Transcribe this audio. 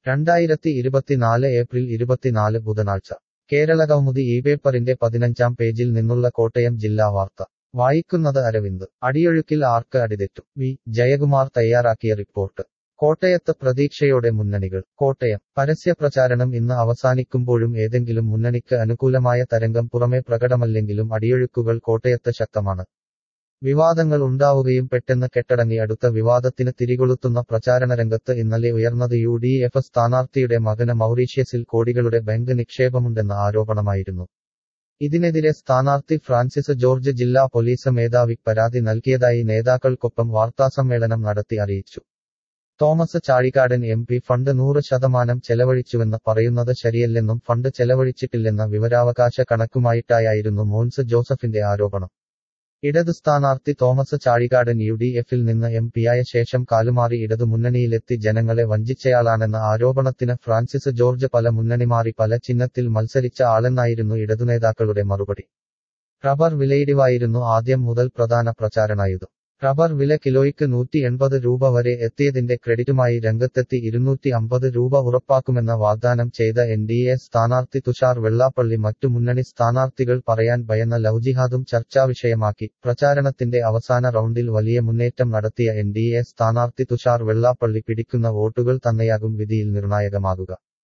രണ്ടായിരത്തി ഇരുപത്തിനാല് ഏപ്രിൽ ഇരുപത്തിനാല് ബുധനാഴ്ച കേരള കൗമുദി ഈ പേപ്പറിന്റെ പതിനഞ്ചാം പേജിൽ നിന്നുള്ള കോട്ടയം ജില്ലാ വാർത്ത വായിക്കുന്നത് അരവിന്ദ് അടിയൊഴുക്കിൽ ആർക്ക് അടിതെറ്റും വി ജയകുമാർ തയ്യാറാക്കിയ റിപ്പോർട്ട് കോട്ടയത്ത് പ്രതീക്ഷയോടെ മുന്നണികൾ കോട്ടയം പരസ്യപ്രചാരണം ഇന്ന് അവസാനിക്കുമ്പോഴും ഏതെങ്കിലും മുന്നണിക്ക് അനുകൂലമായ തരംഗം പുറമെ പ്രകടമല്ലെങ്കിലും അടിയൊഴുക്കുകൾ കോട്ടയത്ത് ശക്തമാണ് വിവാദങ്ങൾ ഉണ്ടാവുകയും പെട്ടെന്ന് കെട്ടടങ്ങി അടുത്ത വിവാദത്തിന് തിരികൊളുത്തുന്ന പ്രചാരണ രംഗത്ത് ഇന്നലെ ഉയർന്നത് യു ഡി എഫ് സ്ഥാനാർത്ഥിയുടെ മകന് മൗറീഷ്യസിൽ കോടികളുടെ ബാങ്ക് നിക്ഷേപമുണ്ടെന്ന ആരോപണമായിരുന്നു ഇതിനെതിരെ സ്ഥാനാർത്ഥി ഫ്രാൻസിസ് ജോർജ് ജില്ലാ പോലീസ് മേധാവി പരാതി നൽകിയതായി നേതാക്കൾക്കൊപ്പം വാർത്താസമ്മേളനം നടത്തി അറിയിച്ചു Thomas Chazhikadan M P fund നൂറ് ശതമാനം ചെലവഴിച്ചുവെന്ന് പറയുന്നത് ശരിയല്ലെന്നും ഫണ്ട് ചെലവഴിച്ചിട്ടില്ലെന്ന വിവരാവകാശ കണക്കുമായിട്ടായിരുന്നു മോൻസ് ജോസഫിന്റെ ആരോപണം ഇടത് സ്ഥാനാർത്ഥി തോമസ് ചാഴികാടൻ യു ഡി എഫിൽ നിന്ന് എം പിയായ ശേഷം കാലുമാറി ഇടതു മുന്നണിയിലെത്തി ജനങ്ങളെ വഞ്ചിച്ചയാളാണെന്ന ആരോപണത്തിന് ഫ്രാൻസിസ് ജോർജ് പല മുന്നണി മാറി പല ചിഹ്നത്തിൽ മത്സരിച്ച ആളെന്നായിരുന്നു ഇടതുനേതാക്കളുടെ മറുപടി റബ്ബർ വിലയിടിവായിരുന്നു ആദ്യം മുതൽ പ്രധാന പ്രചാരണായുധം റബ്ബർ വില കിലോയ്ക്ക് നൂറ്റി എൺപത് രൂപ വരെ എത്തിയതിന്റെ ക്രെഡിറ്റുമായി രംഗത്തെത്തി ഇരുന്നൂറ്റി അമ്പത് രൂപ ഉറപ്പാക്കുമെന്ന വാഗ്ദാനം ചെയ്ത എൻ ഡി എ സ്ഥാനാർത്ഥി തുഷാർ വെള്ളാപ്പള്ളി മറ്റു മുന്നണി സ്ഥാനാർത്ഥികൾ പറയാൻ ഭയന്ന ലൗജിഹാദും ചർച്ചാവിഷയമാക്കി പ്രചാരണത്തിന്റെ അവസാന റൗണ്ടിൽ വലിയ മുന്നേറ്റം നടത്തിയ എൻ ഡി എ സ്ഥാനാർത്ഥി തുഷാർ വെള്ളാപ്പള്ളി പിടിക്കുന്ന വോട്ടുകൾ തന്നെയാകും വിധിയിൽ നിർണായകമാകുക